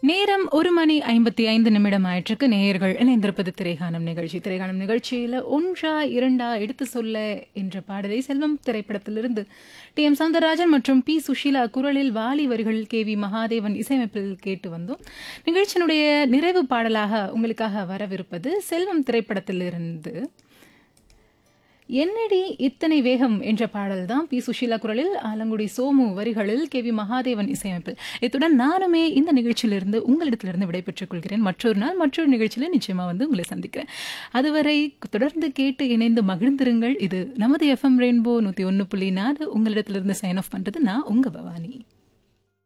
நேரம் ஒரு மணி ஐம்பத்தி ஐந்து நிமிடம் ஆயிற்றுக்கு நேயர்கள் இணைந்திருப்பது திரைகானம் நிகழ்ச்சி திரைகானம் நிகழ்ச்சியில ஒன்றா இரண்டா எடுத்து சொல்ல என்ற பாடலை செல்வம் திரைப்படத்திலிருந்து டி எம் சவுந்தரராஜன் மற்றும் பி சுஷீலா குரலில் வாலி வரிகள் கே வி மகாதேவன் இசையமைப்பில் கேட்டு வந்தோம் நிகழ்ச்சியினுடைய நிறைவு பாடலாக உங்களுக்காக வரவிருப்பது செல்வம் திரைப்படத்திலிருந்து என்னடி இத்தனை வேகம் என்ற பாடல் தான் பி சுஷீலா குரலில் ஆலங்குடி சோமு வரிகளில் கே வி மகாதேவன் இசையமைப்பில் இத்துடன் நானுமே இந்த நிகழ்ச்சியிலிருந்து உங்களிடத்திலிருந்து விடைபெற்றுக் கொள்கிறேன் மற்றொரு நாள் மற்றொரு நிகழ்ச்சியில் நிச்சயமா வந்து உங்களை சந்திக்கிறேன் அதுவரை தொடர்ந்து கேட்டு இணைந்து மகிழ்ந்திருங்கள் இது நமது எஃப்எம் ரெயின்போ நூற்றி ஒன்று புள்ளி நாலு உங்களிடத்திலிருந்து சைன் ஆஃப் பண்ணுறது நான் உங்க பவானி